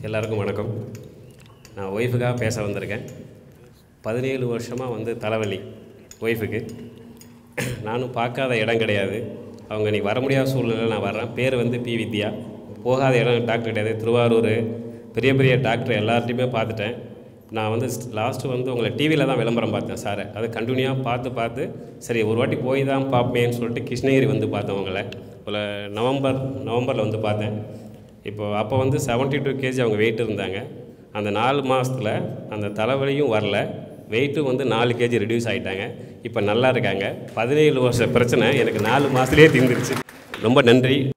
எல்லாருக்கும் வணக்கம் நான் ஒய்ஃபுக்காக பேச வந்திருக்கேன் பதினேழு வருஷமாக வந்து தலைவலி ஒய்ஃபுக்கு நானும் பார்க்காத இடம் கிடையாது அவங்க நீ வர முடியாத சூழ்நிலை நான் வர்றேன் பேர் வந்து பி வித்யா போகாத இடம் டாக்டர் கிடையாது திருவாரூர் பெரிய பெரிய டாக்டர் எல்லார்ட்டையுமே பார்த்துட்டேன் நான் வந்து லாஸ்ட்டு வந்து உங்களை டிவியில் தான் விளம்பரம் பார்த்தேன் சாரை அதை கண்டினியூவாக பார்த்து பார்த்து சரி ஒரு வாட்டி போய் தான் பார்ப்பேன்னு சொல்லிட்டு கிருஷ்ணகிரி வந்து பார்த்தேன் உங்களை ஒரு நவம்பர் நவம்பரில் வந்து பார்த்தேன் இப்போ அப்போ வந்து 72 டூ கேஜி அவங்க வெயிட் இருந்தாங்க அந்த நாலு மாதத்தில் அந்த தலைவலியும் வரல வெயிட்டும் வந்து நாலு கேஜி ரெடியூஸ் ஆகிட்டாங்க இப்போ நல்லா இருக்காங்க பதினேழு வருஷ பிரச்சனை எனக்கு நாலு மாதத்துலேயே தீர்ந்துருச்சு ரொம்ப நன்றி